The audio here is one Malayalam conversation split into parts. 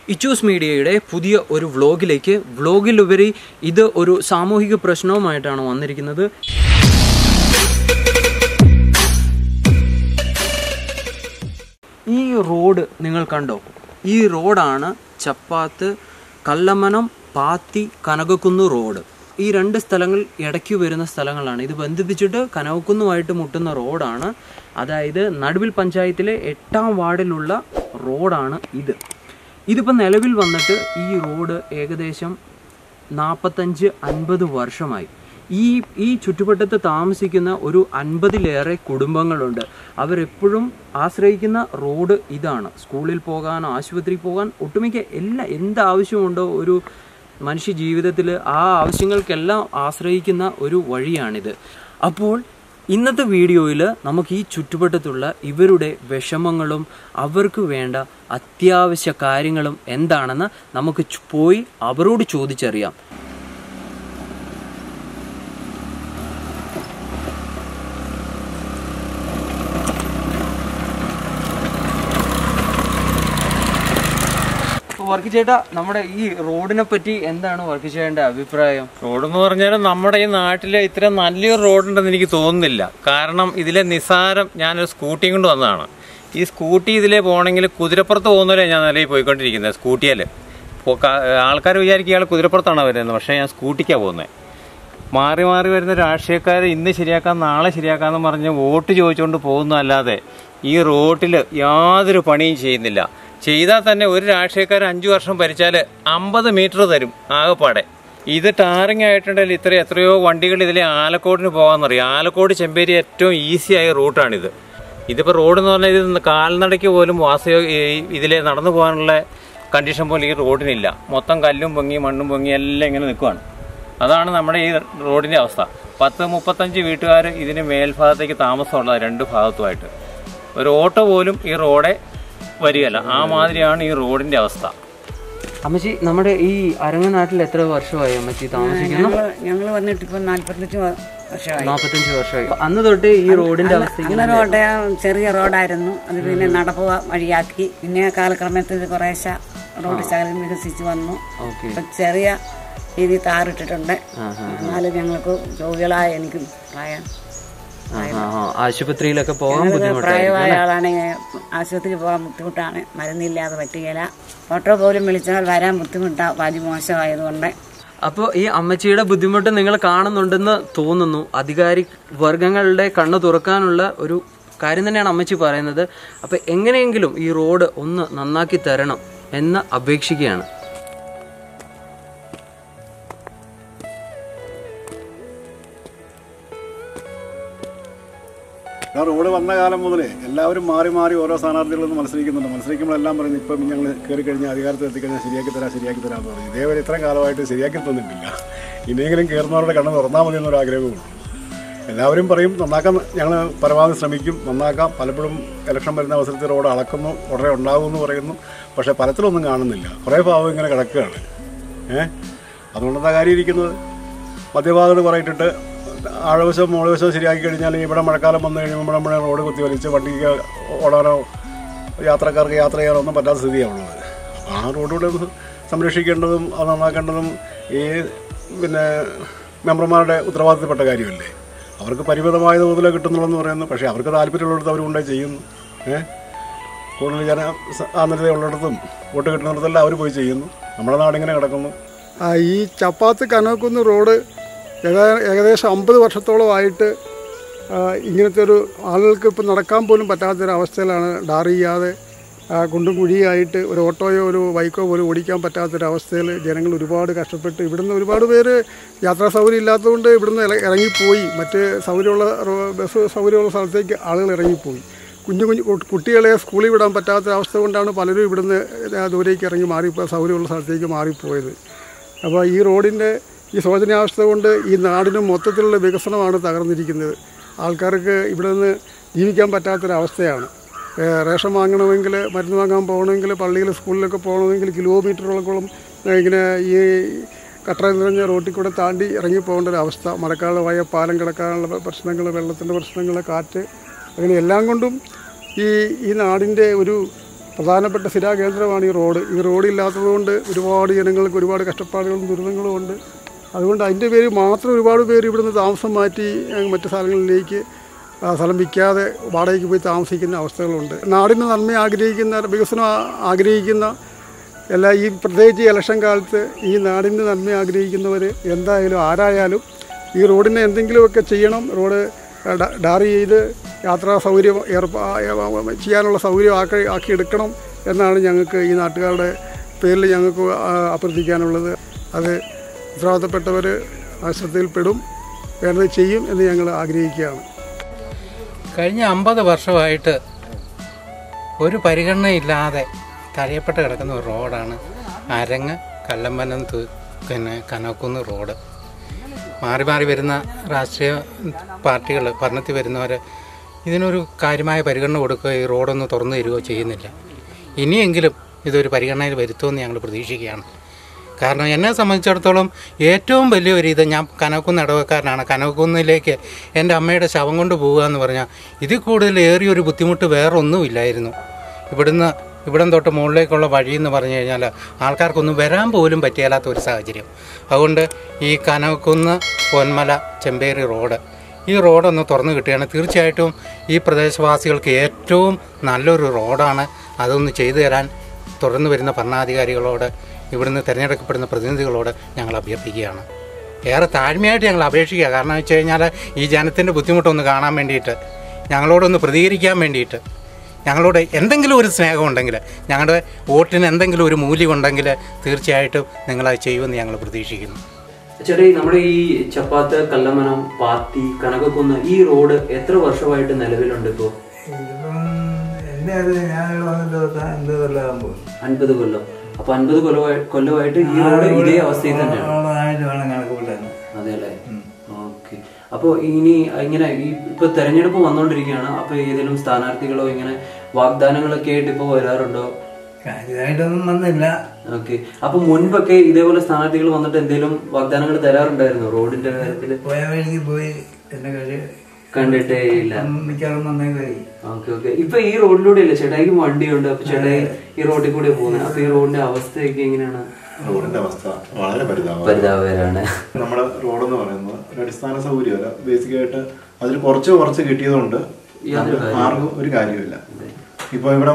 ഇച്ചൂസ് മീഡിയയുടെ പുതിയ ഒരു വ്ളോഗിലേക്ക് വ്ളോഗിലുപരി ഇത് ഒരു സാമൂഹിക പ്രശ്നവുമായിട്ടാണ് വന്നിരിക്കുന്നത് ഈ റോഡ് നിങ്ങൾ കണ്ടോ ഈ റോഡാണ് ചപ്പാത്ത് കല്ലമനം പാത്തി കനകക്കുന്ന് റോഡ് ഈ രണ്ട് സ്ഥലങ്ങൾ ഇടയ്ക്ക് വരുന്ന സ്ഥലങ്ങളാണ് ഇത് ബന്ധിപ്പിച്ചിട്ട് കനകക്കുന്നുമായിട്ട് മുട്ടുന്ന റോഡാണ് അതായത് നടുവിൽ പഞ്ചായത്തിലെ എട്ടാം വാർഡിലുള്ള റോഡാണ് ഇത് ഇതിപ്പോൾ നിലവിൽ വന്നിട്ട് ഈ റോഡ് ഏകദേശം നാൽപ്പത്തഞ്ച് അൻപത് വർഷമായി ഈ ഈ ചുറ്റുവട്ടത്ത് താമസിക്കുന്ന ഒരു അൻപതിലേറെ കുടുംബങ്ങളുണ്ട് അവരെപ്പോഴും ആശ്രയിക്കുന്ന റോഡ് ഇതാണ് സ്കൂളിൽ പോകാൻ ആശുപത്രിയിൽ പോകാൻ ഒട്ടുമിക്ക എല്ലാ എന്ത് ആവശ്യമുണ്ടോ ഒരു മനുഷ്യ ജീവിതത്തിൽ ആ ആവശ്യങ്ങൾക്കെല്ലാം ആശ്രയിക്കുന്ന ഒരു വഴിയാണിത് അപ്പോൾ ഇന്നത്തെ വീഡിയോയിൽ നമുക്ക് ഈ ചുറ്റുവട്ടത്തുള്ള ഇവരുടെ വിഷമങ്ങളും അവർക്ക് വേണ്ട അത്യാവശ്യ കാര്യങ്ങളും എന്താണെന്ന് നമുക്ക് ചു- പോയി അവരോട് ചോദിച്ചറിയാം വർക്ക് ചേട്ടാ നമ്മുടെ ഈ റോഡിനെ പറ്റി എന്താണ് വർക്ക് ചെയ്യേണ്ട അഭിപ്രായം റോഡെന്ന് പറഞ്ഞാൽ നമ്മുടെ ഈ നാട്ടിലെ ഇത്ര നല്ലൊരു റോഡുണ്ടെന്ന് എനിക്ക് തോന്നുന്നില്ല കാരണം ഇതിലെ നിസാരം ഞാനൊരു സ്കൂട്ടിയും കൊണ്ട് വന്നതാണ് ഈ സ്കൂട്ടി ഇതിലെ പോകണമെങ്കിൽ കുതിരപ്പുറത്ത് പോകുന്നവരെ ഞാൻ നിലയിൽ പോയിക്കൊണ്ടിരിക്കുന്നത് സ്കൂട്ടിയിൽ ആൾക്കാർ വിചാരിക്കും ഇയാൾ കുതിരപ്പുറത്താണ് വരുന്നത് പക്ഷേ ഞാൻ സ്കൂട്ടിക്കാണ് പോകുന്നത് മാറി മാറി വരുന്ന രാഷ്ട്രീയക്കാർ ഇന്ന് ശരിയാക്കാം നാളെ ശരിയാക്കാമെന്ന് പറഞ്ഞ് വോട്ട് ചോദിച്ചുകൊണ്ട് പോകുന്നതല്ലാതെ ഈ റോട്ടിൽ യാതൊരു പണിയും ചെയ്യുന്നില്ല ചെയ്താൽ തന്നെ ഒരു രാഷ്ട്രീയക്കാർ അഞ്ചു വർഷം ഭരിച്ചാൽ അമ്പത് മീറ്റർ തരും ആകെപ്പാടെ ഇത് ടാറിങ് ആയിട്ടുണ്ടെങ്കിൽ ഇത്ര എത്രയോ വണ്ടികൾ ഇതിലെ ആലക്കോടിന് പോകാമെന്നറിയാം ആലക്കോട് ചെമ്പേരി ഏറ്റവും ഈസി ആയ റൂട്ടാണിത് ഇതിപ്പോൾ റോഡ് എന്ന് പറഞ്ഞാൽ ഇത് കാൽനടയ്ക്ക് പോലും വാസയോ ഈ ഇതിലെ നടന്നു പോകാനുള്ള കണ്ടീഷൻ പോലും ഈ റോഡിനില്ല മൊത്തം കല്ലും പൊങ്ങി മണ്ണും പൊങ്ങി എല്ലാം ഇങ്ങനെ നിൽക്കുവാണ് അതാണ് നമ്മുടെ ഈ റോഡിന്റെ അവസ്ഥ പത്ത് മുപ്പത്തഞ്ച് വീട്ടുകാർ ഇതിന് മേൽഭാഗത്തേക്ക് താമസമുള്ളത് രണ്ട് ഭാഗത്തുമായിട്ട് ഒരു ഓട്ടോ പോലും ഈ റോഡെ വരികയല്ല ആ മാതിരിയാണ് ഈ റോഡിന്റെ അവസ്ഥ അമ്മച്ചി നമ്മുടെ ഈ അരങ്ങനാട്ടിൽ എത്ര വർഷമായി അമ്മച്ചി താമസിക്കുന്നു ഞങ്ങള് ഞങ്ങള് വന്നിട്ട് ഇപ്പൊ നാല്പത്തഞ്ച് വ- വർഷമായി നാപ്പത്തഞ്ച് വർഷമായി അന്ന് തൊട്ട് ഈ റോഡിന്റെ അവസ്ഥ ഇങ്ങനെ അന്ന് റോഡ് ചെറിയ റോഡായിരുന്നു അത് പിന്നെ നടപ്പ് വഴിയാക്കി പിന്നെ കാലക്രമത്തിൽ കുറേശ്ശെ റോഡ് ശകലം വികസിച്ച് വന്നു ഓക്കെ ഇപ്പൊ ചെറിയ രീതിയിൽ താറിട്ടിട്ടുണ്ട് എന്നാലും ഞങ്ങൾക്ക് രോഗികളായ എനിക്കും പ്രായം ആശുപത്രിയിലൊക്കെ പോകാൻ ഞങ്ങൾക്ക് ബുദ്ധിമുട്ടായി പ്രായമായ ആളാണെങ്കിൽ ആശുപത്രിയിൽ പോകാൻ ബുദ്ധിമുട്ടാണ് മരുന്നില്ലാതെ പറ്റുകയില്ല ഓട്ടോ പോലും വിളിച്ചാൽ വരാൻ ബുദ്ധിമുട്ടാണ് വഴി മോശമായതുകൊണ്ട് അപ്പോൾ ഈ അമ്മച്ചിയുടെ ബുദ്ധിമുട്ട് നിങ്ങൾ കാണുന്നുണ്ടെന്ന് തോന്നുന്നു അധികാരി വർഗങ്ങളുടെ കണ്ണു തുറക്കാനുള്ള ഒരു കാര്യം തന്നെയാണ് അമ്മച്ചി പറയുന്നത് അപ്പോൾ എങ്ങനെയെങ്കിലും ഈ റോഡ് ഒന്ന് നന്നാക്കി തരണം എന്ന് അപേക്ഷിക്കുകയാണ് ആ റോഡ് വന്ന കാലം മുതലേ എല്ലാവരും മാറി മാറി ഓരോ സ്ഥാനാർത്ഥികളൊന്നും മത്സരിക്കുന്നുണ്ട് മത്സരിക്കുമ്പോഴെല്ലാം പറയുന്നത് ഇപ്പം ഞങ്ങൾ കയറി കഴിഞ്ഞാൽ അധികാരത്തിൽ എത്തിക്കഴിഞ്ഞാൽ ശരിയാക്കി തരാം ശരിയാക്കി തരാം എന്ന് പറഞ്ഞു ഇതേവരെ ഇത്രയും കാലമായിട്ട് ശരിയാക്കി തന്നിട്ടില്ല ഇനിയെങ്കിലും കയറുന്നവരുടെ കണ്ണ് തുറന്നാൽ മതി എന്നൊരു ആഗ്രഹമുള്ളൂ എല്ലാവരും പറയും നന്നാക്കാൻ ഞങ്ങൾ പരമാവധി ശ്രമിക്കും നന്നാക്കാം പലപ്പോഴും ഇലക്ഷൻ വരുന്ന അവസരത്തിൽ റോഡ് അളക്കുന്നു ഉടനെ ഉണ്ടാകുമെന്ന് പറയുന്നു പക്ഷേ ഫലത്തിലൊന്നും കാണുന്നില്ല കുറേ ഭാഗം ഇങ്ങനെ കിടക്കുകയാണ് ഏഹ് അതുകൊണ്ടെന്താ കാര്യം ഇരിക്കുന്നത് മധ്യഭാഗത്ത് കുറയിട്ടിട്ട് ആഴവശം മോളവശം ശരിയാക്കി കഴിഞ്ഞാൽ ഇവിടെ മഴക്കാലം വന്നു കഴിയുമ്പോൾ ഇവിടെ നമ്മുടെ റോഡ് കുത്തി വലിച്ച് വണ്ടിക്ക് ഓടാനോ യാത്രക്കാർക്ക് യാത്ര ചെയ്യാനോ ഒന്നും പറ്റാത്ത സ്ഥിതിയാണ് ഉള്ളത് ആ റോഡുകൂടെ ഒന്ന് സംരക്ഷിക്കേണ്ടതും അത് നന്നാക്കേണ്ടതും ഈ പിന്നെ മെമ്പർമാരുടെ ഉത്തരവാദിത്തപ്പെട്ട കാര്യമല്ലേ അവർക്ക് പരിമിതമായ തോതിലേ കിട്ടുന്നുള്ളൂ പറയുന്നു പക്ഷേ അവർക്ക് താല്പര്യമുള്ളിടത്ത് അവർ കൊണ്ടേ ചെയ്യുന്നു ഏഹ് കൂടുതൽ ജന സാന്ദ്രത ഉള്ളിടത്തും വോട്ട് കിട്ടുന്നിടത്തെല്ലാം അവർ പോയി ചെയ്യുന്നു നമ്മുടെ നാടിങ്ങനെ കിടക്കുന്നു ആ, ഈ ചപ്പാത്ത് കനോക്കുന്ന് റോഡ് ഏതാ- ഏകദേശം അമ്പത് വർഷത്തോളമായിട്ട് ആ, ഇങ്ങനത്തെ ഒരു ആളുകൾക്ക് ഇപ്പം നടക്കാൻ പോലും പറ്റാത്തൊരവസ്ഥയിലാണ് ഡാർ ചെയ്യാതെ ആ, കുണ്ടും കുഴിയായിട്ട് ഒരു ഓട്ടോയോ ഒരു ബൈക്കോ പോലും ഓടിക്കാൻ പറ്റാത്തൊരവസ്ഥയിൽ ജനങ്ങൾ ഒരുപാട് കഷ്ടപ്പെട്ട് ഇവിടുന്ന് ഒരുപാട് പേര് യാത്രാ സൗകര്യം ഇല്ലാത്തതുകൊണ്ട് ഇവിടുന്ന് ഇറ- ഇറങ്ങിപ്പോയി മറ്റ് സൗകര്യമുള്ള റോ- ബസ് സൗകര്യമുള്ള സ്ഥലത്തേക്ക് ആളുകൾ ഇറങ്ങിപ്പോയി കുഞ്ഞു കുഞ്ഞു കു- കുട്ടികളെ സ്കൂളിൽ വിടാൻ പറ്റാത്ത അവസ്ഥ കൊണ്ടാണ് പലരും ഇവിടുന്ന് ദൂരേക്ക് ഇറങ്ങി മാറി സൗകര്യമുള്ള സ്ഥലത്തേക്ക് മാറിപ്പോയത് അപ്പോൾ ഈ റോഡിൻ്റെ ഈ ശോചനീയാവസ്ഥ കൊണ്ട് ഈ നാടിന് മൊത്തത്തിലുള്ള വികസനമാണ് തകർന്നിരിക്കുന്നത് ആൾക്കാർക്ക് ഇവിടെ നിന്ന് ജീവിക്കാൻ പറ്റാത്തൊരവസ്ഥയാണ് ഏഹ് റേഷൻ വാങ്ങണമെങ്കിൽ മരുന്ന് വാങ്ങാൻ പോകണമെങ്കിൽ പള്ളിയിൽ സ്കൂളിലൊക്കെ പോകണമെങ്കിൽ കിലോമീറ്ററുകളോളം ഏഹ് ഇങ്ങനെ ഈ കട്ടറ നിറഞ്ഞ റോട്ടിൽ കൂടെ താണ്ടി ഇറങ്ങി പോകേണ്ട ഒരു അവസ്ഥ മഴക്കാലമായ പാലം കിടക്കാനുള്ള പ്രശ്നങ്ങൾ വെള്ളത്തിൻ്റെ പ്രശ്നങ്ങൾ കാറ്റ് അങ്ങനെ എല്ലാം കൊണ്ടും ഈ ഈ നാടിൻ്റെ ഒരു പ്രധാനപ്പെട്ട സ്ഥിരാകേന്ദ്രമാണ് ഈ റോഡ് ഈ റോഡ് ഇല്ലാത്തതുകൊണ്ട് ഒരുപാട് ജനങ്ങൾക്ക് ഒരുപാട് കഷ്ടപ്പാടുകളും ദുരിതങ്ങളും ഉണ്ട് അതുകൊണ്ട് അതിൻ്റെ പേര് മാത്രം ഒരുപാട് പേര് ഇവിടുന്ന് താമസം മാറ്റി അങ്ങ് മറ്റ് സ്ഥലങ്ങളിലേക്ക് ആ, സ്ഥലം വിൽക്കാതെ വാടകയ്ക്ക് പോയി താമസിക്കുന്ന അവസ്ഥകളുണ്ട് നാടിന് നന്മ ആഗ്രഹിക്കുന്ന വികസനം ആ- ആഗ്രഹിക്കുന്ന എല്ലാ ഈ പ്രത്യേകിച്ച് ഈ ഇലക്ഷൻ കാലത്ത് ഈ നാടിന് നന്മ ആഗ്രഹിക്കുന്നവർ എന്തായാലും ആരായാലും ഈ റോഡിനെ എന്തെങ്കിലുമൊക്കെ ചെയ്യണം റോഡ് ഡ- ഡാർ ചെയ്ത് യാത്രാ സൗകര്യം ഏർപ്പാ ചെയ്യാനുള്ള സൗകര്യം ആക്കി ആക്കിയെടുക്കണം എന്നാണ് ഞങ്ങൾക്ക് ഈ നാട്ടുകാരുടെ പേരിൽ ഞങ്ങൾക്ക് ആ, അഭ്യർത്ഥിക്കാനുള്ളത് അത് ഉത്തരവാദിത്തപ്പെട്ടവർ ആ ശ്രദ്ധയിൽപ്പെടും വേണ്ടത് ചെയ്യും എന്ന് ഞങ്ങൾ ആഗ്രഹിക്കുകയാണ് കഴിഞ്ഞ അമ്പത് വർഷമായിട്ട് ഒരു പരിഗണനയില്ലാതെ തഴയപ്പെട്ട് കിടക്കുന്ന ഒരു റോഡാണ് അരങ്ങ് കല്ലമ്പലം തു- പിന്നെ കനക്കുന്ന് റോഡ് മാറി മാറി വരുന്ന രാഷ്ട്രീയ പാർട്ടികൾ ഭരണത്തിൽ വരുന്നവർ ഇതിനൊരു കാര്യമായ പരിഗണന കൊടുക്കുകയോ ഈ റോഡൊന്ന് തുറന്നു തരികയോ ചെയ്യുന്നില്ല ഇനിയെങ്കിലും ഇതൊരു പരിഗണനയിൽ വരുത്തുമെന്ന് ഞങ്ങൾ പ്രതീക്ഷിക്കുകയാണ് കാരണം എന്നെ സംബന്ധിച്ചിടത്തോളം ഏറ്റവും വലിയൊരു ഇത് ഞാൻ കനകുന്ന് ഇടവക്കാരനാണ് കനകുന്നിലേക്ക് എൻ്റെ അമ്മയുടെ ശവം കൊണ്ട് പോകുക എന്ന് പറഞ്ഞാൽ ഇതിൽ കൂടുതൽ ഏറിയൊരു ബുദ്ധിമുട്ട് വേറെ ഒന്നുമില്ലായിരുന്നു ഇവിടുന്ന് ഇവിടം തൊട്ട് മുകളിലേക്കുള്ള വഴി എന്ന് പറഞ്ഞു കഴിഞ്ഞാൽ ആൾക്കാർക്കൊന്നും വരാൻ പോലും പറ്റിയാലാത്ത ഒരു സാഹചര്യം അതുകൊണ്ട് ഈ കനകുന്ന് പൊന്മല ചെമ്പേരി റോഡ് ഈ റോഡൊന്ന് തുറന്നു കിട്ടുകയാണ് തീർച്ചയായിട്ടും ഈ പ്രദേശവാസികൾക്ക് ഏറ്റവും നല്ലൊരു റോഡാണ് അതൊന്ന് ചെയ്തു തരാൻ തുടർന്ന് വരുന്ന ഭരണാധികാരികളോട് ഇവിടുന്ന് തിരഞ്ഞെടുക്കപ്പെടുന്ന പ്രതിനിധികളോട് ഞങ്ങൾ അഭ്യർത്ഥിക്കുകയാണ് ഏറെ താഴ്മയായിട്ട് ഞങ്ങൾ അപേക്ഷിക്കുക കാരണം വെച്ച് കഴിഞ്ഞാൽ ഈ ജനത്തിൻ്റെ ബുദ്ധിമുട്ടൊന്ന് കാണാൻ വേണ്ടിയിട്ട് ഞങ്ങളോടൊന്ന് പ്രതികരിക്കാൻ വേണ്ടിയിട്ട് ഞങ്ങളോട് എന്തെങ്കിലും ഒരു സ്നേഹമുണ്ടെങ്കിൽ ഞങ്ങളുടെ വോട്ടിന് എന്തെങ്കിലും ഒരു മൂല്യമുണ്ടെങ്കിൽ തീർച്ചയായിട്ടും നിങ്ങളത് ചെയ്യുമെന്ന് ഞങ്ങൾ പ്രതീക്ഷിക്കുന്നു ചേട്ടാ ഈ നമ്മുടെ ഈ ചപ്പാത്ത് കല്ലമനം പാത്തി കനകക്കുന്ന് ഈ റോഡ് എത്ര വർഷമായിട്ട് നിലവിലുണ്ട് ഇപ്പോൾ ഇതിപ്പം എന്നെ അത് ഞാൻ വന്നിട്ട് പത്താ- എന്ത് കൊല്ലാകുമ്പോൾ അൻപത് കൊല്ലം അപ്പൊ അൻപത് കൊല്ലമായി കൊല്ലമായിട്ട് ഈ റോഡ് ഇതേ അവസ്ഥയിൽ തന്നെയാണ് ആയിട്ട് വേണം കണക്ക് കൂട്ടാൻ അതെ അല്ലേ ഓക്കെ അപ്പോൾ ഇനി ഇങ്ങനെ ഈ ഇപ്പൊ തെരഞ്ഞെടുപ്പ് വന്നുകൊണ്ടിരിക്കുകയാണ് അപ്പൊ ഏതെങ്കിലും സ്ഥാനാർത്ഥികളോ ഇങ്ങനെ വാഗ്ദാനങ്ങളൊക്കെ ആയിട്ട് ഇപ്പൊ വരാറുണ്ടോ കാര്യമായിട്ടൊന്നും വന്നില്ല ഓക്കെ അപ്പൊ മുൻപൊക്കെ ഇതേപോലെ സ്ഥാനാർത്ഥികൾ വന്നിട്ട് എന്തെങ്കിലും വാഗ്ദാനങ്ങൾ തരാറുണ്ടായിരുന്നു റോഡിന്റെ കാര്യത്തില് പോയ വഴിക്ക് പോയി എന്നെ കഴി കണ്ടിട്ടേ ഇല്ല മിക്കവാറും വന്നേ കഴി ഓക്കെ ഓക്കെ ഇപ്പൊ ഈ റോഡിലൂടെ അല്ലേ ചേട്ടായിക്ക് വണ്ടിയുണ്ട് അപ്പൊ ചേട്ടായി ഈ റോഡിൽ കൂടെ പോകുന്നത് അപ്പൊ ഈ റോഡിന്റെ അവസ്ഥയൊക്കെ എങ്ങനെയാണ് റോഡിന്റെ അവസ്ഥ വളരെ പരിതാപം പരിതാപകരാണ് നമ്മുടെ റോഡെന്ന് പറയുന്നത് ഒരു അടിസ്ഥാന സൗകര്യമല്ല ബേസിക് ആയിട്ട് അതിൽ കുറച്ച് കുറച്ച് കിട്ടിയതുകൊണ്ട് യാതൊരു നമുക്ക് ആർക്കും ഒരു കാര്യമില്ല ഇപ്പൊ ഇവിടെ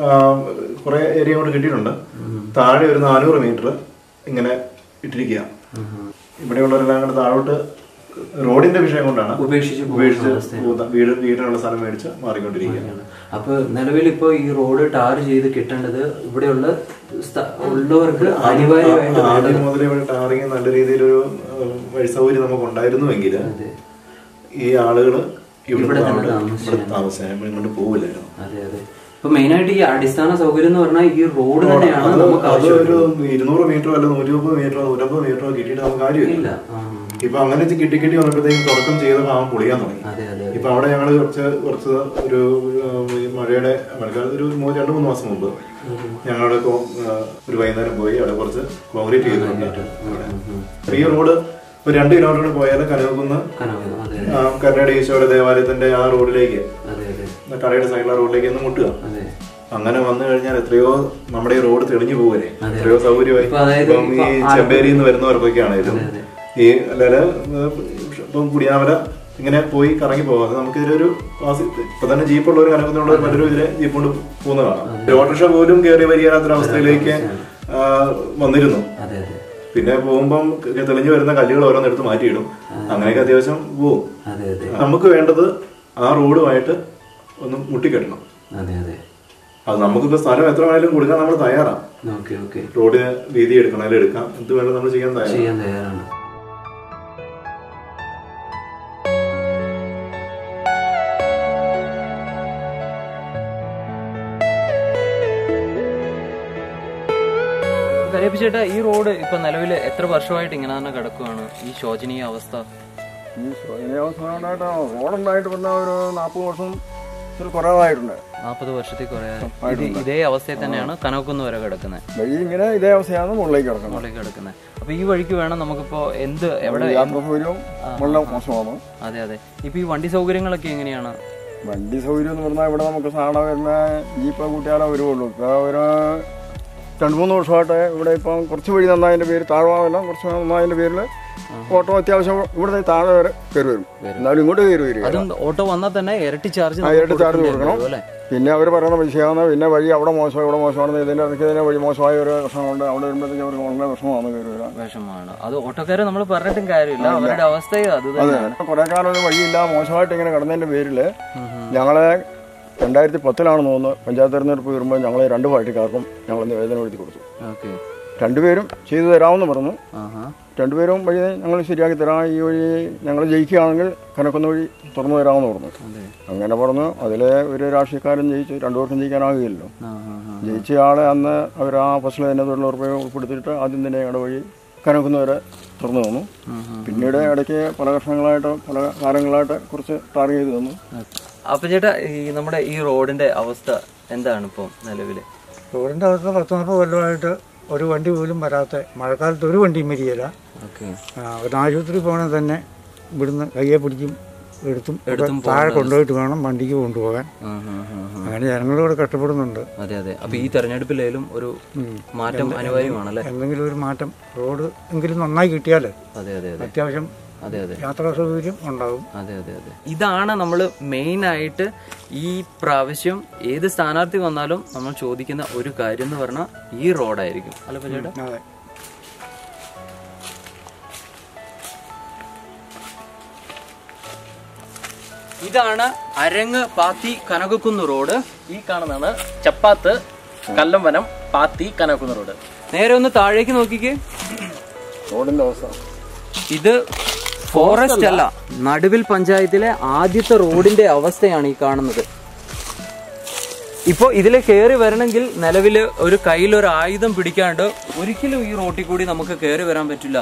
കുറെ ഏരിയ കൊണ്ട് കിട്ടിയിട്ടുണ്ട് താഴെ ഒരു നാനൂറ് മീറ്റർ ഇങ്ങനെ ഇട്ടിരിക്കുക ഇവിടെയുള്ളവരെല്ലാം കൂടെ താഴോട്ട് റോഡിന്റെ വിഷയം കൊണ്ടാണ് ഉപേക്ഷിച്ച് പോകുന്ന ഉപേക്ഷിച്ച് അവസ്ഥയാണ്. പോകുന്ന വീട് വീടിനുള്ള സ്ഥലം മേടിച്ച് മാറിക്കൊണ്ടിരിക്കുകയാണ് അപ്പൊ നിലവിൽ ഇപ്പൊ ഈ റോഡ് ടാർ ചെയ്ത് കിട്ടേണ്ടത് ഇവിടെയുള്ള സ്ഥ- ഉള്ളവർക്ക് അനിവാര്യമായിട്ട് ആദ്യം വേണ്ടത് മുതൽ ഇവിടെ ടാറിങ് നല്ല രീതിയിലൊരു ഏഹ്, വഴി സൗകര്യം നമുക്ക് ഉണ്ടായിരുന്നുവെങ്കിൽ ഈ ആളുകൾ ഇവിടെ ഇവിടെ തന്നെ അവിടെ താമസിച്ചാൽ ഇവിടെ താമസിച്ചാൽ ഇങ്ങോട്ട് പോവില്ലായിരുന്നു അതെ അതെ ഇപ്പൊ മെയിൻ ആയിട്ട് ഈ അടിസ്ഥാന സൗകര്യം എന്ന് പറഞ്ഞാൽ ഈ റോഡ് തന്നെയാണ് അത് നമുക്ക് അത് ഒരു ആവശ്യം ഇരുന്നൂറ് മീറ്ററോ അല്ല നൂറ്റി മുപ്പത് മീറ്ററോ നൂറ്റമ്പത് മീറ്ററോ കിട്ടിയിട്ട് നമുക്ക് ഇല്ല കാര്യമില്ല ആ. ഇപ്പൊ അങ്ങനെ കിട്ടി കിട്ടി വന്നപ്പോഴത്തേക്കും തുടക്കം ചെയ്തപ്പോൾ അവൻ പൊളിയാൻ തുടങ്ങി അതെ അതെ ഇപ്പൊ അവിടെ ഞങ്ങൾ കുറച്ച് കുറച്ച് ഒരു ഏഹ്, ഈ മഴയുടെ മഴക്കാലത്ത് ഒരു മൂന്ന് രണ്ട് മൂന്ന് മാസം മുമ്പ് ഞങ്ങളുടെ കോ- ഏഹ്, ഒരു വൈകുന്നേരം പോയി അവിടെ കുറച്ച് കോൺക്രീറ്റ് ചെയ്തിട്ടുണ്ട് അവിടെ. അപ്പൊ ഈ റോഡ് ഒരു രണ്ട് കിലോമീറ്റർ പോയാൽ കനകുന്ന് കനവ് അതെ ആ, കർണാടക ഈശോയുടെ ദേവാലയത്തിന്റെ ആ റോഡിലേക്ക് അതെ അതെ കടയുടെ സൈഡിലെ റോഡിലേക്ക് ഒന്ന് മുട്ടുക അതെ അങ്ങനെ വന്നു കഴിഞ്ഞാൽ എത്രയോ നമ്മുടെ ഈ റോഡ് തെളിഞ്ഞു പോകലേ അതെ. എത്രയോ സൗകര്യമായി ഇപ്പൊ അതായത് ഇപ്പം ഈ ഇപ്പൊ ആലപ്പുഴ- ചെമ്പേരിയിൽ നിന്ന് വരുന്നവർക്കൊക്കെ ആണെങ്കിലും അതെ, ഈ അല്ലാതെ ഇപ്പം കുടിയാമല ഇങ്ങനെ പോയി കറങ്ങി പോകാം അത് നമുക്ക് ഇതിലൊരു പാസ് ഇപ്പൊ തന്നെ ജീപ്പ് ഉള്ളവർ കനക്കുന്നുള്ളവർ പലരും ഇതിലെ ജീപ്പ് കൊണ്ട് പോകുന്ന കാണാം ഒരു ഓട്ടോറിക്ഷ പോലും കയറി വരികയാത്തൊരവസ്ഥയിലേക്ക് ആ, വന്നിരുന്നു അതെ അതെ പിന്നെ പോകുമ്പം തെളിഞ്ഞു വരുന്ന കല്ലുകൾ ഓരോന്നെടുത്ത് മാറ്റിയിടും അങ്ങനെയൊക്കെ അത്യാവശ്യം പോവും അതെ അതെ നമുക്ക് വേണ്ടത് ആ റോഡുമായിട്ട് ഒന്ന് മുട്ടിക്കെട്ടണം അതെ അതെ അത് നമുക്കിപ്പോ സ്ഥലം എത്ര വേണേലും കൊടുക്കാൻ നമ്മൾ തയ്യാറാണ് ഓക്കെ ഓക്കെ റോഡിന് വീതി എടുക്കണമെങ്കിലും എടുക്കാം എന്ത് വേണം നമ്മൾ ചെയ്യാൻ തയ്യാറാണ് ചെയ്യാൻ തയ്യാറാണ് കയ്യപ്പ ചേട്ടാ ഈ റോഡ് ഇപ്പൊ നിലവിൽ എത്ര വർഷമായിട്ട് ഇങ്ങനെ തന്നെ കിടക്കുവാണ് ഈ ശോചനീയ അവസ്ഥ ഈ ശോചനീയാവസ്ഥ റോഡുണ്ടായിട്ട് വന്ന ഒരു നാൽപ്പത് വർഷം ഇതിൽ കുറവായിട്ടുണ്ട് നാൽപ്പത് വർഷത്തിൽ കുറെ ഇത് ഇതേ അവസ്ഥയിൽ തന്നെയാണ് കനവക്കുന്ന് വരെ കിടക്കുന്നത് വഴി ഇങ്ങനെ ഇതേ അവസ്ഥയാണ് മുകളിലേക്ക് കിടക്കുന്നത് മുകളിലേക്ക് കിടക്കുന്നത് അപ്പൊ ഈ വഴിക്ക് വേണം നമുക്കിപ്പോ എന്ത് എവിടെ യാത്രാ സൗകര്യവും വളരെ മോശമാണ് അതെ അതെ ഇപ്പൊ ഈ വണ്ടി സൗകര്യങ്ങളൊക്കെ എങ്ങനെയാണ് വണ്ടി സൗകര്യം എന്ന് പറഞ്ഞാൽ ഇവിടെ നമുക്ക് സാധാരണ വരുന്ന ജീപ്പ് കൂട്ടിയാലേ വരുള്ളൂ ഇപ്പോൾ ഒരു രണ്ട് മൂന്ന് വർഷമായിട്ട് ഇവിടെ ഇപ്പം കുറച്ച് വഴി നന്നായതിൻ്റെ പേര് താഴ്വാമെല്ലാം കുറച്ച് നന്നായതിൻ്റെ പേരിൽ ഓട്ടോ അത്യാവശ്യം ഇവിടെ താഴെ വരെ കയറി വരും എന്നാലും ഇങ്ങോട്ട് കയറി വരിക അതും ഓട്ടോ വന്നാൽ തന്നെ ഇരട്ടി ചാർജ് ആ, ഇരട്ടി ചാർജ് കൊടുക്കണം അല്ലേ പിന്നെ അവർ പറയുന്ന വിഷയമാണ് പിന്നെ വഴി അവിടെ മോശം ഇവിടെ മോശമാണെന്ന് ഇതിൻ്റെ ഇടയ്ക്ക് ഇതിനെ വഴി മോശമായ ഒരു പ്രശ്നമുണ്ട് അവിടെ വരുമ്പോഴത്തേക്ക് അവർക്ക് വളരെ വിഷമമാണ് കയറി വരാൻ വിഷമാണ് അത് ഓട്ടോക്കാരെ നമ്മൾ പറഞ്ഞിട്ടും കാര്യമില്ല അവരുടെ അവസ്ഥയും അത് അതെ തന്നെയാണ് കുറെ കാലം ഒരു വഴിയില്ല മോശമായിട്ട് ഇങ്ങനെ കിടന്നതിന്റെ പേരിൽ ഞങ്ങളെ രണ്ടായിരത്തി പത്തിലാണ് തോന്നുന്നു പഞ്ചായത്ത് തെരഞ്ഞെടുപ്പ് വരുമ്പോൾ ഞങ്ങൾ രണ്ട് പാർട്ടിക്കാർക്കും ഞങ്ങൾ നിവേദനം എഴുതി കൊടുത്തു ഓക്കെ രണ്ടുപേരും ചെയ്തു തരാമെന്ന് പറഞ്ഞു ആഹാ രണ്ടുപേരും വഴി ഞങ്ങൾ ശരിയാക്കി തരാം ഈ വഴി ഞങ്ങൾ ജയിക്കുകയാണെങ്കിൽ കനക്കുന്ന വഴി തുറന്നു തരാമെന്ന് പറഞ്ഞു അങ്ങനെ പറഞ്ഞു അതിലെ ഒരു രാഷ്ട്രീയക്കാരൻ ജയിച്ചു രണ്ടുപേർക്കും ജയിക്കാനാകുകയില്ലല്ലോ ജയിച്ചയാളെ അന്ന് അവർ ആ ഫസ്റ്റിൽ തന്നെ തൊഴിലുറപ്പ് ഉൾപ്പെടുത്തിയിട്ട് ആദ്യം തന്നെ ഞങ്ങളുടെ വഴി കനക്കുന്നവരെ തുറന്നു തന്നു പിന്നീട് ഇടയ്ക്ക് പല വർഷങ്ങളായിട്ട് പല കാലങ്ങളായിട്ട് കുറച്ച് ടാർഗറ്റ് ചെയ്ത് തന്നു അപ്പൊ ചേട്ടാ ഈ നമ്മുടെ ഈ റോഡിന്റെ അവസ്ഥ എന്താണ് ഇപ്പം നിലവില് റോഡിൻ്റെ അവസ്ഥ പത്ത് നാൽപ്പത് കൊല്ലമായിട്ട് ഒരു വണ്ടി പോലും വരാത്ത മഴക്കാലത്ത് ഒരു വണ്ടിയും വരികയില്ല ഓക്കെ ആ, ഒരു ആശുപത്രി പോകണേ തന്നെ ഇവിടുന്ന് കയ്യെ പിടിച്ചും എടുത്തും ഒക്കെ താഴെ കൊണ്ടുപോയിട്ട് വേണം വണ്ടിക്ക് കൊണ്ടുപോകാൻ അങ്ങനെ ജനങ്ങളോട് കഷ്ടപ്പെടുന്നുണ്ട് അതെ അതെ അപ്പൊ ഈ തെരഞ്ഞെടുപ്പിലേലും ഒരു മാറ്റം അനിവാര്യമാണല്ലേ എന്തെങ്കിലും ഒരു മാറ്റം റോഡ് എങ്കിലും നന്നായി കിട്ടിയാൽ അതെ അതെ അതെ അത്യാവശ്യം അതെ അതെ യാത്രാ സൗകര്യം ഉണ്ടാകും അതെ അതെ അതെ ഇതാണ് നമ്മൾ മെയിൻ ആയിട്ട് ഈ പ്രാവശ്യം ഏത് സ്ഥാനാർത്ഥി വന്നാലും നമ്മൾ ചോദിക്കുന്ന ഒരു കാര്യം എന്ന് പറഞ്ഞാൽ ഈ റോഡായിരിക്കും അല്ല ഇപ്പൊ ചേട്ടാ അതെ ഇതാണ് അരങ്ങ് പാത്തി കനകക്കുന്ന് റോഡ് ഈ കാണുന്നതാണ് ചപ്പാത്ത് കല്ലമ്പനം പാത്തി കനകുന്ന റോഡ് നേരെ ഒന്ന് താഴേക്ക് നോക്കിക്കേ റോഡിന്റെ അവസ്ഥ ഇത് ഫോറസ്റ്റ് അല്ല നടുവിൽ പഞ്ചായത്തിലെ ആദ്യത്തെ റോഡിന്റെ അവസ്ഥയാണ് ഈ കാണുന്നത് ഇപ്പോൾ ഇതിൽ കയറി വരണമെങ്കിൽ നിലവിൽ ഒരു കയ്യിൽ ഒരു ആയുധം പിടിക്കാണ്ട് ഒരിക്കലും ഈ റോട്ടിൽ കൂടി നമുക്ക് കയറി വരാൻ പറ്റില്ല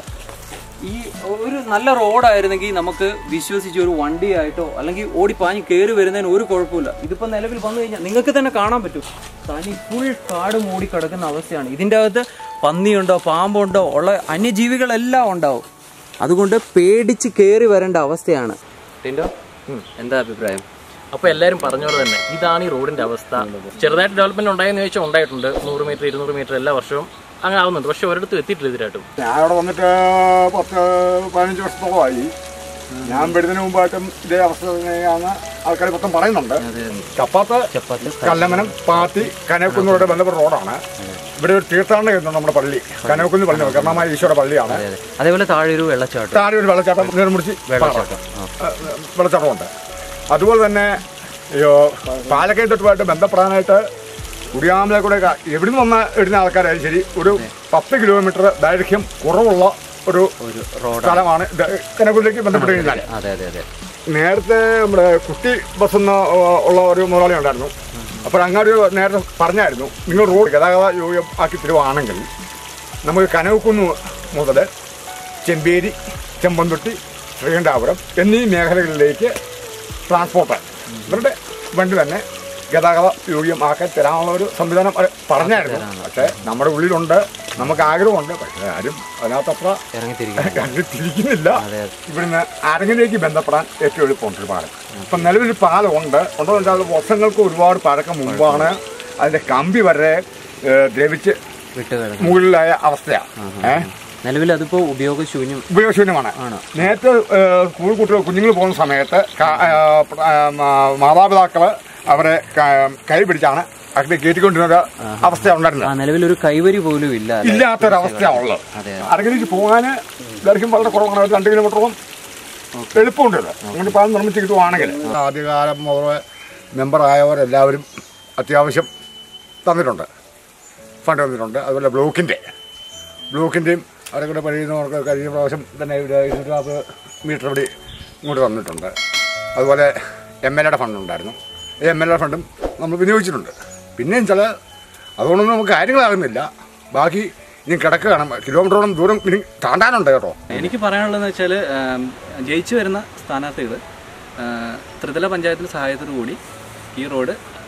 ഈ ഒരു നല്ല റോഡായിരുന്നെങ്കിൽ നമുക്ക് വിശ്വസിച്ച് ഒരു വണ്ടിയായിട്ടോ അല്ലെങ്കിൽ ഓടിപ്പാഞ്ഞ് കയറി വരുന്നതിന് ഒരു കുഴപ്പമില്ല ഇതിപ്പോൾ നിലവിൽ വന്നു കഴിഞ്ഞാൽ നിങ്ങൾക്ക് തന്നെ കാണാൻ പറ്റും തനി ഫുൾ കാട് മൂടി കിടക്കുന്ന അവസ്ഥയാണ് ഇതിൻ്റെ അകത്ത് പന്നിയുണ്ടോ പാമ്പുണ്ടോ ഉള്ള അന്യജീവികളെല്ലാം ഉണ്ടാവും അതുകൊണ്ട് പേടിച്ച് കയറി വരേണ്ട അവസ്ഥയാണ് ടിൻഡോ എന്താ അഭിപ്രായം അപ്പോൾ എല്ലാവരും പറഞ്ഞ പോലെ തന്നെ ഇതാണ് ഈ റോഡിന്റെ അവസ്ഥ ചെറുതായിട്ട് ഡെവലപ്മെന്റ് ഉണ്ടായെന്ന് ചോദിച്ചാൽ ഉണ്ടായിട്ടുണ്ട് നൂറ് മീറ്റർ ഇരുന്നൂറ് മീറ്റർ എല്ലാ വർഷവും അങ്ങനെ ആവുന്നുണ്ട് പക്ഷെ ഒരിടത്തും എത്തിയിട്ടില്ല ഇതിലായിട്ടും ഞാൻ അവിടെ വന്നിട്ട് പത്ത് പതിനഞ്ച് വർഷത്തോളമായി ഞാൻ വരുന്നതിന് മുമ്പായിട്ടും ഇതേ അവസ്ഥ തന്നെയാണ് ആൾക്കാർ മൊത്തം പറയുന്നുണ്ട് ചപ്പാത്ത് കല്ലമനം പാത്തി കനകുന്നോട് ബന്ധപ്പെട്ട റോഡാണ് ഇവിടെ ഒരു തീർത്ഥാടന കേന്ദ്രം നമ്മുടെ പള്ളി കനകുന്ന് പള്ളി കർണമായ ഈശ്വര പള്ളിയാണ് അതേപോലെ താഴെ ഒരു വെള്ളച്ചാട്ടം താഴെ ഒരു വെള്ളച്ചാട്ടം നീർമുടിച്ച് വെള്ളച്ചാട്ടം വെള്ളച്ചാട്ടമുണ്ട് അതുപോലെ തന്നെ അയ്യോ പാലക്കയം തൊട്ടുമായിട്ട് ബന്ധപ്പെടാനായിട്ട് കുടിയാമലെ കൂടെ എവിടുന്ന് വന്ന ഇടുന്ന ആൾക്കാരായാലും ശരി ഒരു പത്ത് കിലോമീറ്റർ ദൈർഘ്യം കുറവുള്ള ഒരു സ്ഥലമാണ് ഇത് കനകുലിലേക്ക് ബന്ധപ്പെട്ട് കഴിഞ്ഞാൽ അതെ അതെ അതെ നേരത്തെ നമ്മുടെ കുട്ടി ബസ് എന്ന ഉള്ള ഒരു മുതലാളി ഉണ്ടായിരുന്നു അപ്പോൾ അങ്ങോട്ട് നേരത്തെ പറഞ്ഞായിരുന്നു നിങ്ങൾ റോഡ് ഗതാഗത യോഗ്യം ആക്കി തരുവാണെങ്കിൽ നമുക്ക് കനവക്കുന്ന് മുതൽ ചെമ്പേരി ചെമ്പന്തൊട്ടി ശ്രീകണ്ഠാപുരം എന്നീ മേഖലകളിലേക്ക് ട്രാൻസ്പോർട്ട് ഇവരുടെ വണ്ടി തന്നെ ഗതാഗത യോഗ്യമാക്കാൻ തരാനുള്ള ഒരു സംവിധാനം അവർ പറഞ്ഞായിരുന്നു പക്ഷേ നമ്മുടെ ഉള്ളിലുണ്ട് നമുക്ക് ആഗ്രഹമുണ്ട് പക്ഷേ ആരും അതിനകത്തത്ര ഇറങ്ങിത്തിരിക്കും കണ്ടു തിരിക്കുന്നില്ല ഇവിടുന്ന് അരങ്ങിലേക്ക് ബന്ധപ്പെടാൻ ഏറ്റവും എളുപ്പമുണ്ട് ഒരു പാലം ഇപ്പം നിലവിൽ പാലമുണ്ട് ഉണ്ടോ വെച്ചാൽ അത് വർഷങ്ങൾക്ക് ഒരുപാട് പഴക്കം മുമ്പാണ് അതിന്റെ കമ്പി വരെ ഏഹ്, ദ്രവിച്ച് വിട്ട് കിടക്കും മുകളിലായ അവസ്ഥയാണ് ഏഹ് നിലവിൽ അതിപ്പോ ഉപയോഗശൂന്യം ഉപയോഗശൂന്യമാണ് ആണ്. നേരത്തെ ഏഹ്, സ്കൂൾ കുട്ടികൾ കുഞ്ഞുങ്ങൾ പോകുന്ന സമയത്ത് ക- ഏഹ്, പ്ര- ഏഹ്, മാ- മാതാപിതാക്കള് അവരെ ക- കൈ പിടിച്ചാണ് അവിടെ കയറ്റിക്കൊണ്ടിരുന്ന ഒരു അവസ്ഥ ആ ഉണ്ടായിരുന്നത് നിലവിൽ ഒരു കൈവരി പോലും ഇല്ല അല്ലേ? ഇല്ലാത്തൊരവസ്ഥയാണ് ഉള്ളത് അതെ അരങ്ങിലേക്ക് പോകാൻ ദൈർഘ്യം വളരെ കുറവാണ് ഒരു രണ്ട് കിലോമീറ്ററോളം എളുപ്പമുണ്ട് ഇത് അങ്ങനെ പാലം നിർമ്മിച്ച് കിട്ടുവാണെങ്കിൽ ആദ്യകാലം മുതൽ മെമ്പറായവരെല്ലാവരും അത്യാവശ്യം തന്നിട്ടുണ്ട് ഫണ്ട് തന്നിട്ടുണ്ട് അതുപോലെ ബ്ലോക്കിൻ്റെ ബ്ലോക്കിൻ്റെയും അവരെ കൂടെ കഴിയുന്നവർക്ക് കഴിഞ്ഞ പ്രാവശ്യം തന്നെ ഒരു ഇരുപത് മീറ്റർ ഇവിടെ ഇങ്ങോട്ട് തന്നിട്ടുണ്ട് അതുപോലെ എം എൽ എയുടെ ഫണ്ട് ഉണ്ടായിരുന്നു ഈ എം എൽ എയുടെ ഫണ്ടും നമ്മൾ വിനിയോഗിച്ചിട്ടുണ്ട് പിന്നെയും ചില അതുകൊണ്ടൊന്നും നമുക്ക് കാര്യങ്ങളാകുന്നില്ല ബാക്കി ഇനി കിടക്കുകയാണ് കിലോമീറ്ററോളം ദൂരം ഇനി താണ്ടാനുണ്ട് കേട്ടോ എനിക്ക് പറയാനുള്ളതെന്ന് വെച്ചാൽ ജയിച്ചു വരുന്ന സ്ഥാനാർത്ഥികൾ ത്രിതല പഞ്ചായത്തിൻ്റെ സഹായത്തോടു കൂടി ഈ റോഡ്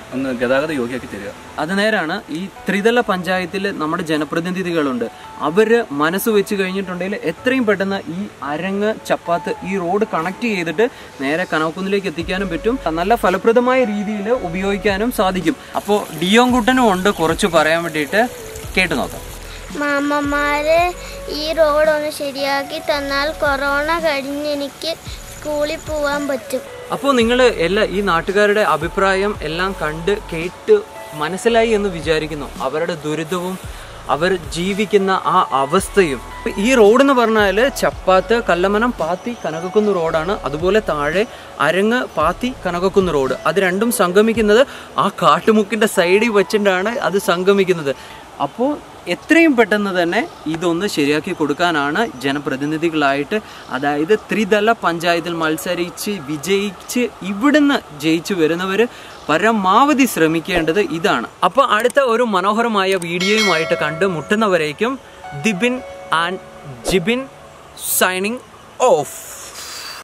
ഒന്ന് ഗതാഗത യോഗ്യമാക്കി തരിക അത് നേരാണ് ഈ ത്രിതല പഞ്ചായത്തിൽ നമ്മുടെ ജനപ്രതിനിധികളുണ്ട് അവര് മനസ്സ് വെച്ച് കഴിഞ്ഞിട്ടുണ്ടെങ്കിൽ എത്രയും പെട്ടെന്ന് ഈ അരങ്ങ് ചപ്പാത്ത് ഈ റോഡ് കണക്ട് ചെയ്തിട്ട് നേരെ കനവക്കുന്നിലേക്ക് എത്തിക്കാനും പറ്റും നല്ല ഫലപ്രദമായ രീതിയിൽ ഉപയോഗിക്കാനും സാധിക്കും അപ്പോൾ ഡിയോങ്കുട്ടനും ഉണ്ട് കുറച്ച് പറയാൻ വേണ്ടിയിട്ട് കേട്ടു നോക്കാം മാമന്മാര് ഈ റോഡ് ഒന്ന് ശരിയാക്കി തന്നാൽ കൊറോണ കഴിഞ്ഞ് എനിക്ക് സ്കൂളിൽ പോവാൻ പറ്റും അപ്പോൾ നിങ്ങൾ എല്ലാ ഈ നാട്ടുകാരുടെ അഭിപ്രായം എല്ലാം കണ്ട് കേട്ട് മനസ്സിലായി എന്ന് വിചാരിക്കുന്നു അവരുടെ ദുരിതവും അവർ ജീവിക്കുന്ന ആ അവസ്ഥയും ഈ റോഡ് എന്ന് പറഞ്ഞാൽ ചപ്പാത്ത് കല്ലമനം പാത്തി കനകക്കുന്ന് റോഡാണ് അതുപോലെ താഴെ അരങ്ങ് പാത്തി കനകക്കുന്ന് റോഡ് അത് രണ്ടും സംഗമിക്കുന്നത് ആ കാട്ടുമുക്കിൻ്റെ സൈഡിൽ വെച്ചിട്ടാണ് അത് സംഗമിക്കുന്നത് അപ്പോൾ എത്രയും പെട്ടെന്ന് തന്നെ ഇതൊന്ന് ശരിയാക്കി കൊടുക്കാനാണ് ജനപ്രതിനിധികളായിട്ട് അതായത് ത്രിതല പഞ്ചായത്തിൽ മത്സരിച്ച് വിജയിച്ച് ഇവിടുന്ന് ജയിച്ചു വരുന്നവർ പരമാവധി ശ്രമിക്കേണ്ടത് ഇതാണ് അപ്പോൾ അടുത്ത ഒരു മനോഹരമായ വീഡിയോയുമായിട്ട് കണ്ട് മുട്ടുന്നവരേക്കും Dibin and Jibin signing of